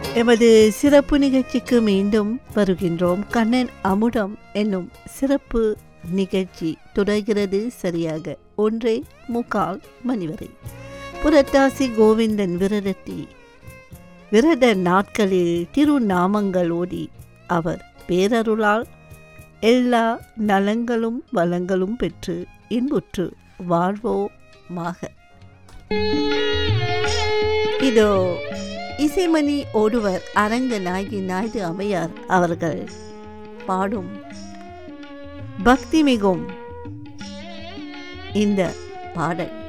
எமது சிறப்பு நிகழ்ச்சிக்கு மீண்டும் வருகின்றோம் கண்ணன் அமுதம் என்னும் சிறப்பு நிகழ்ச்சி தொடர்கிறது சரியாக ஒன்றே முக்கால் மணி வரை புரட்டாசி கோவிந்தன் விரதத்தி விரத நாட்களில் திருநாமங்கள் ஓடி அவர் பேரருளால் எல்லா நலங்களும் வளங்களும் பெற்று இன்புற்று வாழ்வோமாக இதோ இசைமணி ஓடுவர் அரங்க நாயகி நாயுடு அம்மையார் அவர்கள் பாடும் பக்தி மிகும் இந்த பாடல்